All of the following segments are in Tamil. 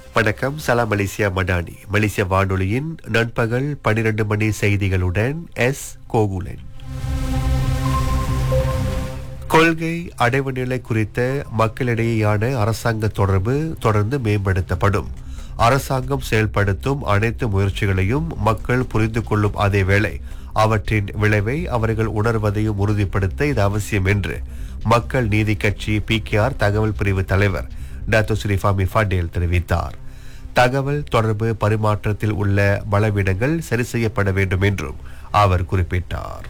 வணக்கம் சலாம் மலேசியா மடானி மலேசிய வானொலியின் நண்பகல் பனிரெண்டு மணி செய்திகளுடன் எஸ் கோகுலன் கொள்கை அடைவு நிலை குறித்த மக்களிடையேயான அரசாங்க தொடர்பு தொடர்ந்து மேம்படுத்தப்படும் அரசாங்கம் செயல்படுத்தும் அனைத்து முயற்சிகளையும் மக்கள் புரிந்து கொள்ளும் அதேவேளை அவற்றின் விளைவை அவர்கள் உணர்வதையும் உறுதிப்படுத்த இது அவசியம் என்று மக்கள் நீதி கட்சி பிகேஆர் தகவல் பிரிவு தலைவர் டாக்டர் ஸ்ரீஃபாமி ஃபடேல் தெரிவித்தார் தகவல் தொடர்பு பரிமாற்றத்தில் உள்ள பலவீனங்கள் சரி செய்யப்பட வேண்டும் என்றும் அவர் குறிப்பிட்டார்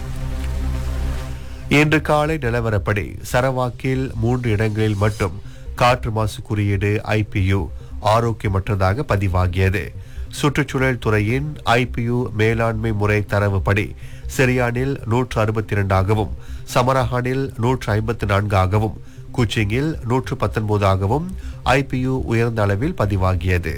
இன்று காலை நிலவரப்படி சரவாக்கில் மூன்று இடங்களில் மட்டும் காற்று மாசு குறியீடு ஐபியு ஆரோக்கியமற்றதாக பதிவாகியது சுற்றுச்சூழல் துறையின் ஐபியு மேலாண்மை முறை தரவுப்படி சிரியானில் நூற்று அறுபத்தி இரண்டாகவும் சமரஹானில் நூற்று ஐம்பத்தி நான்காகவும் குச்சிங்கில் நூற்று பத்தொன்பதாகவும் ஐபியு உயர்ந்த அளவில் பதிவாகியது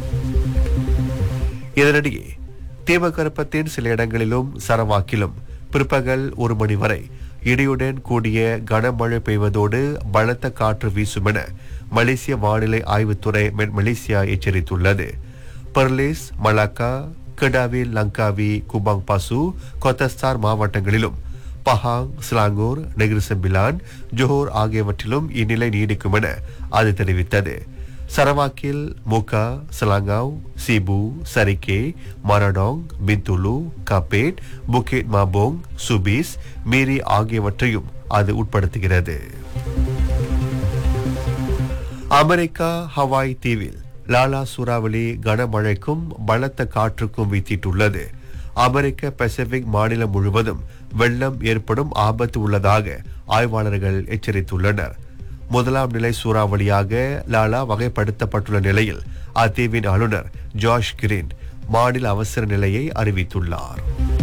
இதனிடையே தீபகற்பத்தின் சில இடங்களிலும் சரவாக்கிலும் பிற்பகல் ஒரு மணி வரை இடியுடன் கூடிய கனமழை பெய்வதோடு பலத்த காற்று வீசும் என மலேசிய வானிலை ஆய்வுத்துறை மென் மலேசியா எச்சரித்துள்ளது பர்லேஸ் மலாக்கா கெடாவில் லங்காவி குபாங் பாசு கொத்தஸ்தார் மாவட்டங்களிலும் Pahang Selangor Negeri Sembilan Johor ஆகியவற்றிலும் இந்நிலை நீடிக்கும் என அது தெரிவித்தது சரவாக்கில் Mukah Selangau Sibu Sarikei Meradong Bintulu Kapit Bukit Mabong Subis Miri ஆகியவற்றையும் அது உட்படுத்துகிறது அமெரிக்கா ஹவாய் தீவில் லாலா சூறாவளி கனமழைக்கும் பலத்த காற்றுக்கும் வீத்திட்டுள்ளது அமெரிக்க பசிபிக் மாநிலம் முழுவதும் வெள்ளம் ஏற்படும் ஆபத்து உள்ளதாக ஆய்வாளர்கள் எச்சரித்துள்ளனர் முதலாம் நிலை சூறாவளியாக லாலா வகைப்படுத்தப்பட்டுள்ள நிலையில் அத்தீவின் ஆளுநர் ஜார்ஜ் கிரீன் மாநில அவசர நிலையை அறிவித்துள்ளார்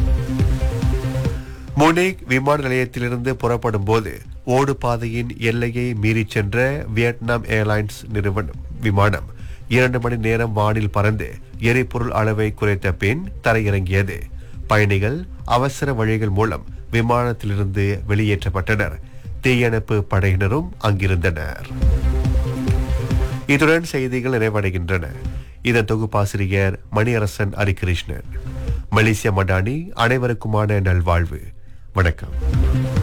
முனேக் விமான நிலையத்திலிருந்து புறப்படும் போது ஓடு பாதையின் எல்லையை மீறிச் சென்ற வியட்நாம் ஏர்லைன்ஸ் நிறுவனம் விமானம் இரண்டு மணி நேரம் வானில் பறந்து எரிபொருள் அளவை குறைத்த பின் தரையிறங்கியது பயணிகள் அவசர வழிகள் மூலம் விமானத்திலிருந்து வெளியேற்றப்பட்டனர் தீயணைப்பு படையினரும் அங்கிருந்தனர் இத்துடன் செய்திகள் நிறைவடைகின்றன இதன் தொகுப்பாசிரியர் மணியரசன் ஹரிகிருஷ்ணன் மலேசிய மடானி அனைவருக்குமான நல்வாழ்வு வணக்கம்